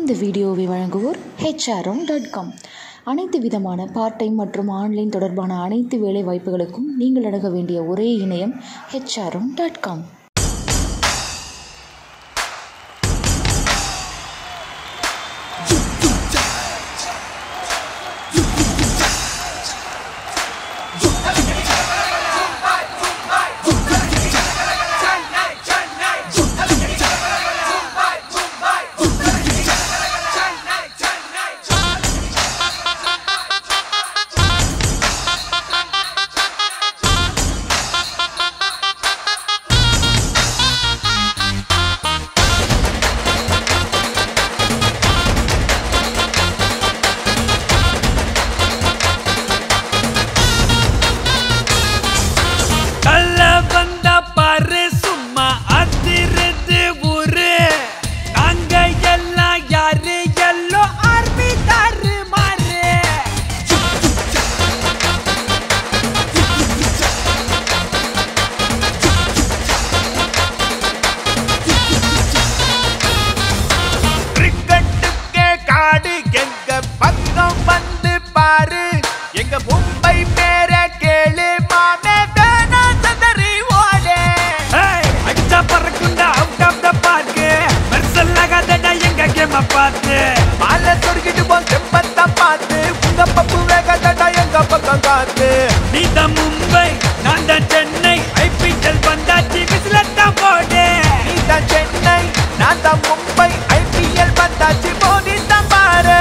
இந்த வீடியோவை வழங்குவோர் ஹெச்ஆர்எம் டாட் காம் அனைத்து விதமான பார்ட் டைம் மற்றும் ஆன்லைன் தொடர்பான அனைத்து வேலை வாய்ப்புகளுக்கும் நீங்கள் அணுக வேண்டிய ஒரே இணையம் ஹெச்ஆர்எம் டாட் காம் கள்ள வந்த பாரு சும்மா அதிருது ஊரு நாங்க எல்லாம் யாரு எல்லோ ஆர்மி தாரு மாறு கிரிக்கெட்டுக்கே காடு எங்க பக்கம் வந்து பாரு எங்க மும்பை பேர கேளு மாமே வேணா சதறி ஓடு அடிச்சா பறக்குண்டா அவுட் ஆஃப் த பார்க் மெர்சல்லாகாதடா எங்க கேம பார்த்து மாலை சொருகிட்டு போ செம்பத்தா பார்த்து உங்க பப்பு வேகாதடா எங்க பக்கம் காத்து நீ தான் மும்பை நான் தான் சென்னை ஐபிஎல் வந்தாச்சு விசிலத்தான் போடு நீ தான் சென்னை நான் தான் மும்பை ஐபிஎல் வந்தாச்சு மோதி தான் பாரு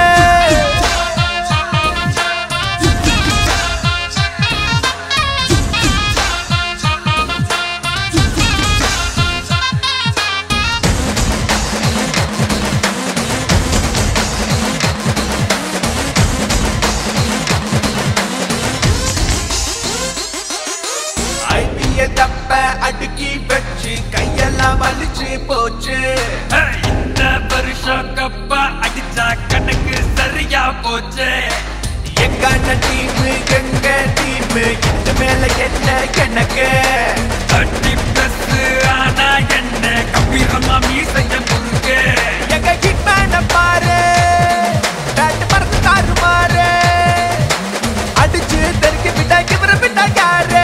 ஐபிஎல் தப்ப அடுக்கி வச்சு கையெல்லாம் வலிச்சு போச்சு இந்த வருஷம் கப்ப அடிச்சா கணக்கு சரியா போச்சு எங்கான டீம் எங்க டீம் இது மேல என்ன எனக்கு தட்டி பிளஸ் ஆனா என்ன கம்பீரமா மீசைய முழுக்கு எங்க ஹிட்மேன பாரு பேட் மறந்து காரு மாறு அடிச்சு தெருக்கி விட்டா இவர விட்டா யாரு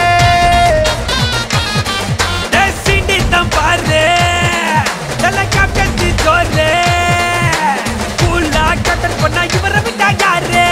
சிண்டி தான் பாரு தல காப்பி ஜோரு கூலா கட்டன் பண்ணா இவர விட்டா யாரு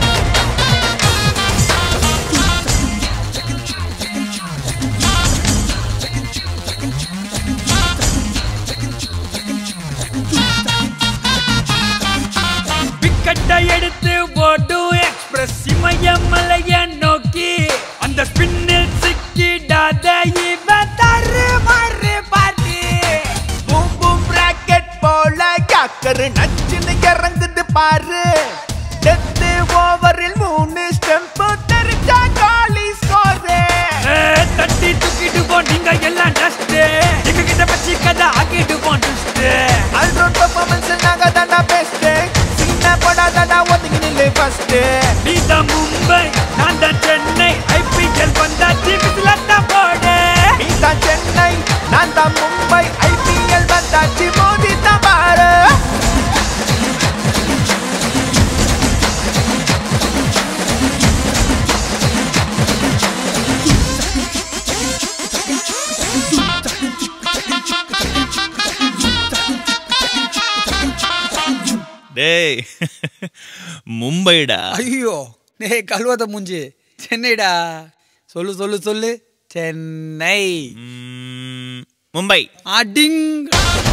விக்கெட்டை எடுத்து ஓடும் எக்ஸ்பிரஸ் இமயமலைய நோக்கி அந்த ஸ்பின்னில் சிக்கிடாத இவன் தரு மாறு பாட்டி பூம் பூம் ராக்கெட் போல காக்கரு நச்சுன்னு இறங்குது பாரு டெத்து ஓவரில் மூணு ஸ்டெம்ப் தெரிஞ்சா காலி ஸ்கோரு தட்டி தூக்கிடுவோம் நீங்க எல்லாம் டஸ்ட் எங்க கிட்ட பச்சி கதை ஆக்கிடுவோம் டஸ்ட் ஆல்ரவுண்ட் பெர்ஃபார்மன்ஸ் நாங்க தாண்டா பெஸ்ட் சீனா போடாதடா ஒதுங்கி நில்லு ஃபர்ஸ்ட் நீ தான் மும்பை நான் தான் சென்னை ஐபிஎல் வந்தாச்சு விசிலத்தான் போடு நீ தான் சென்னை நான் தான் மும்பை ஐபிஎல் வந்தாச்சு மோதி தான் பாரு டேய் மும்பைடா ஐயோ டேய் கல்வத மூஞ்சி சென்னைடா சொல்லு சொல்லு சொல்லு சென்னை ம், மும்பை அடிங்